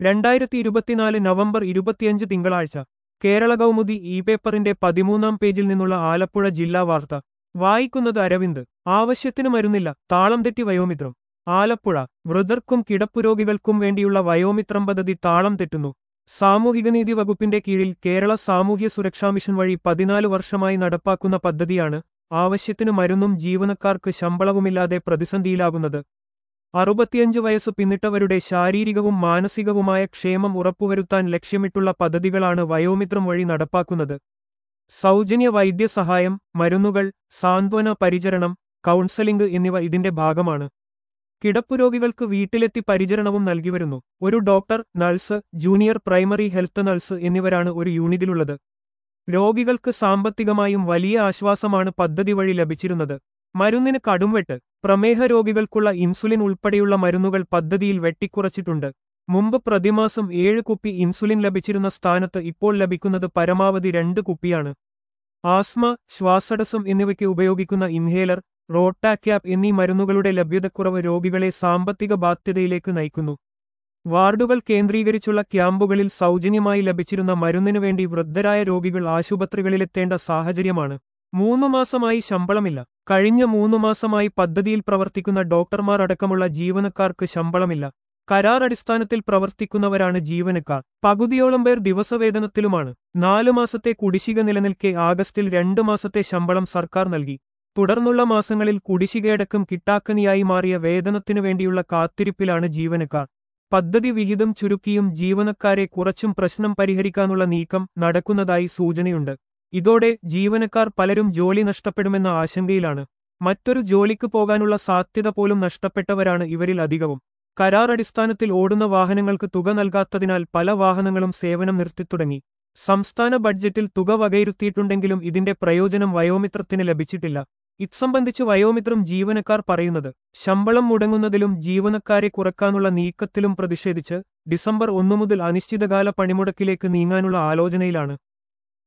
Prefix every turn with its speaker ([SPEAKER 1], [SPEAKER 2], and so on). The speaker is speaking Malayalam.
[SPEAKER 1] രണ്ടായിരത്തി ഇരുപത്തിനാല് നവംബർ ഇരുപത്തിയഞ്ച് തിങ്കളാഴ്ച കേരള കൗമുദി ഇ പേപ്പറിന്റെ പതിമൂന്നാം പേജിൽ നിന്നുള്ള ആലപ്പുഴ ജില്ലാ വാർത്ത വായിക്കുന്നത് അരവിന്ദ് ആവശ്യത്തിന് മരുന്നില്ല താളം തെറ്റി വയോമിത്രം ആലപ്പുഴ വൃതർക്കും കിടപ്പുരോഗികൾക്കും വേണ്ടിയുള്ള വയോമിത്രം പദ്ധതി താളം തെറ്റുന്നു സാമൂഹികനീതി വകുപ്പിന്റെ കീഴിൽ കേരള സാമൂഹ്യ സുരക്ഷാ മിഷൻ വഴി പതിനാല് വർഷമായി നടപ്പാക്കുന്ന പദ്ധതിയാണ് ആവശ്യത്തിന് മരുന്നും ജീവനക്കാർക്ക് ശമ്പളവുമില്ലാതെ പ്രതിസന്ധിയിലാകുന്നത് അറുപത്തിയഞ്ച് വയസ്സ് പിന്നിട്ടവരുടെ ശാരീരികവും മാനസികവുമായ ക്ഷേമം ഉറപ്പുവരുത്താൻ ലക്ഷ്യമിട്ടുള്ള പദ്ധതികളാണ് വയോമിത്രം വഴി നടപ്പാക്കുന്നത് സൗജന്യ വൈദ്യസഹായം മരുന്നുകൾ സാന്ത്വന പരിചരണം കൗൺസലിംഗ് എന്നിവ ഇതിന്റെ ഭാഗമാണ് കിടപ്പുരോഗികൾക്ക് വീട്ടിലെത്തി പരിചരണവും നൽകിവരുന്നു ഒരു doctor nurse junior primary health nurse എന്നിവരാണ് ഒരു യൂണിറ്റിലുള്ളത് രോഗികൾക്ക് സാമ്പത്തികമായും വലിയ ആശ്വാസമാണ് പദ്ധതി വഴി ലഭിച്ചിരുന്നത് മരുന്നിന് കടുംവെട്ട് പ്രമേഹ രോഗികൾക്കുള്ള ഇൻസുലിൻ ഉൾപ്പെടെയുള്ള മരുന്നുകൾ പദ്ധതിയിൽ വെട്ടിക്കുറച്ചിട്ടുണ്ട് മുമ്പ് പ്രതിമാസം ഏഴ് കുപ്പി ഇൻസുലിൻ ലഭിച്ചിരുന്ന സ്ഥാനത്ത് ഇപ്പോൾ ലഭിക്കുന്നത് പരമാവധി രണ്ട് കുപ്പിയാണ് ആസ്മ ശ്വാസടസ്സം എന്നിവയ്ക്ക് ഉപയോഗിക്കുന്ന ഇൻഹേലർ റോട്ടാക്യാപ് എന്നീ മരുന്നുകളുടെ ലഭ്യതക്കുറവ് രോഗികളെ സാമ്പത്തിക ബാധ്യതയിലേക്ക് നയിക്കുന്നു വാർഡുകൾ കേന്ദ്രീകരിച്ചുള്ള ക്യാമ്പുകളിൽ സൗജന്യമായി ലഭിച്ചിരുന്ന മരുന്നിനു വേണ്ടി വൃദ്ധരായ രോഗികൾ ആശുപത്രികളിലെത്തേണ്ട സാഹചര്യമാണ് മൂന്നു മാസമായി ശമ്പളമില്ല കഴിഞ്ഞ മൂന്നു മാസമായി പദ്ധതിയിൽ പ്രവർത്തിക്കുന്ന ഡോക്ടർമാർ അടക്കമുള്ള ജീവനക്കാർക്ക് ശമ്പളമില്ല കരാർ അടിസ്ഥാനത്തിൽ പ്രവർത്തിക്കുന്നവരാണ് ജീവനക്കാർ പകുതിയോളം പേർ ദിവസവേതനത്തിലുമാണ് നാലു മാസത്തെ കുടിശ്ശിക നിലനിൽക്കെ ആഗസ്റ്റിൽ രണ്ടു മാസത്തെ ശമ്പളം സർക്കാർ നൽകി തുടർന്നുള്ള മാസങ്ങളിൽ കുടിശ്ശികയടക്കം കിട്ടാക്കനിയായി മാറിയ വേതനത്തിനു വേണ്ടിയുള്ള കാത്തിരിപ്പിലാണ് ജീവനക്കാർ പദ്ധതി വിഹിതം ചുരുക്കിയും ജീവനക്കാരെ കുറച്ചും പ്രശ്നം പരിഹരിക്കാനുള്ള നീക്കം നടക്കുന്നതായി സൂചനയുണ്ട് ഇതോടെ ജീവനക്കാർ പലരും ജോലി നഷ്ടപ്പെടുമെന്ന ആശങ്കയിലാണ് മറ്റൊരു ജോലിക്ക് പോകാനുള്ള സാധ്യത പോലും നഷ്ടപ്പെട്ടവരാണ് ഇവരിൽ അധികവും കരാർ അടിസ്ഥാനത്തിൽ ഓടുന്ന വാഹനങ്ങൾക്ക് തുക നൽകാത്തതിനാൽ പല വാഹനങ്ങളും സേവനം നിർത്തിത്തുടങ്ങി സംസ്ഥാന ബഡ്ജറ്റിൽ തുക വകയിരുത്തിയിട്ടുണ്ടെങ്കിലും ഇതിന്റെ പ്രയോജനം വയോമിത്രത്തിന് ലഭിച്ചിട്ടില്ല ഇത്സംബന്ധിച്ച് വയോമിത്രം ജീവനക്കാർ പറയുന്നത് ശമ്പളം മുടങ്ങുന്നതിലും ജീവനക്കാരെ കുറക്കാനുള്ള നീക്കത്തിലും പ്രതിഷേധിച്ച് ഡിസംബർ ഒന്നു മുതൽ അനിശ്ചിതകാല പണിമുടക്കിലേക്ക് നീങ്ങാനുള്ള ആലോചനയിലാണ്